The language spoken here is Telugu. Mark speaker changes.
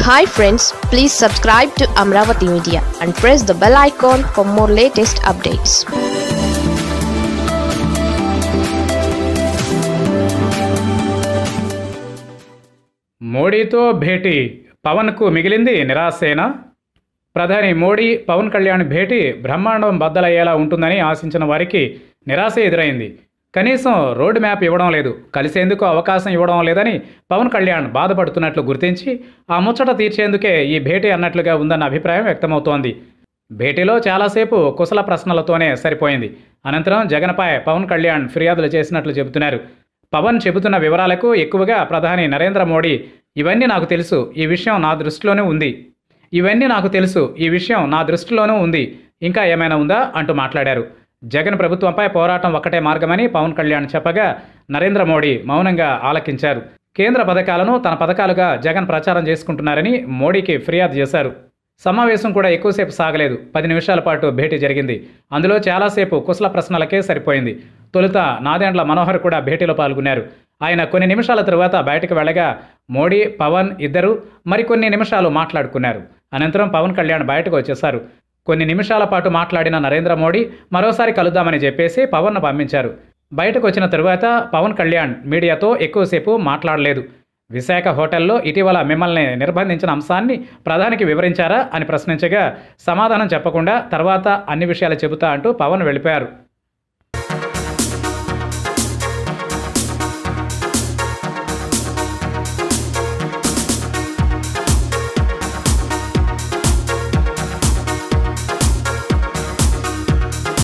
Speaker 1: hi friends please subscribe to Amaravati media and press the bell icon for more latest updates
Speaker 2: మోడీతో భేటీ పవన్కు మిగిలింది నిరాశేనా ప్రధాని మోడీ పవన్ కళ్యాణ్ భేటీ బ్రహ్మాండం బద్దలయ్యేలా ఉంటుందని ఆశించిన వారికి నిరాశ ఎదురైంది కనీసం రోడ్ మ్యాప్ ఇవ్వడం లేదు కలిసేందుకు అవకాశం ఇవ్వడం లేదని పవన్ కళ్యాణ్ బాధపడుతున్నట్లు గుర్తించి ఆ ముచ్చట తీర్చేందుకే ఈ భేటీ అన్నట్లుగా ఉందన్న అభిప్రాయం వ్యక్తమవుతోంది భేటీలో చాలాసేపు కుశల ప్రశ్నలతోనే సరిపోయింది అనంతరం జగన్పై పవన్ కళ్యాణ్ ఫిర్యాదులు చేసినట్లు చెబుతున్నారు పవన్ చెబుతున్న వివరాలకు ఎక్కువగా ప్రధాని నరేంద్ర మోడీ ఇవన్నీ నాకు తెలుసు ఈ విషయం నా దృష్టిలోనే ఉంది ఇవన్నీ నాకు తెలుసు ఈ విషయం నా దృష్టిలోనూ ఉంది ఇంకా ఏమైనా ఉందా అంటూ మాట్లాడారు జగన్ ప్రభుత్వంపై పోరాటం ఒక్కటే మార్గమని పవన్ కళ్యాణ్ చెప్పగా నరేంద్ర మోడీ మౌనంగా ఆలకించారు కేంద్ర పథకాలను తన పథకాలుగా జగన్ ప్రచారం చేసుకుంటున్నారని మోడీకి ఫిర్యాదు చేశారు సమావేశం కూడా ఎక్కువసేపు సాగలేదు పది నిమిషాల పాటు భేటీ జరిగింది అందులో చాలాసేపు కుశల ప్రశ్నలకే సరిపోయింది తొలుత నాదెండ్ల మనోహర్ కూడా భేటీలో పాల్గొన్నారు ఆయన కొన్ని నిమిషాల తరువాత బయటకు వెళ్ళగా మోడీ పవన్ ఇద్దరు మరికొన్ని నిమిషాలు మాట్లాడుకున్నారు అనంతరం పవన్ కళ్యాణ్ బయటకు వచ్చేశారు కొన్ని నిమిషాల పాటు మాట్లాడిన నరేంద్ర మోడీ మరోసారి కలుద్దామని చెప్పేసి పవన్ను పంపించారు బయటకు వచ్చిన తరువాత పవన్ కళ్యాణ్ మీడియాతో ఎక్కువసేపు మాట్లాడలేదు విశాఖ హోటల్లో ఇటీవల మిమ్మల్ని నిర్బంధించిన అంశాన్ని ప్రధానికి వివరించారా అని ప్రశ్నించగా సమాధానం చెప్పకుండా తర్వాత అన్ని విషయాలు చెబుతా అంటూ పవన్ వెళ్ళిపోయారు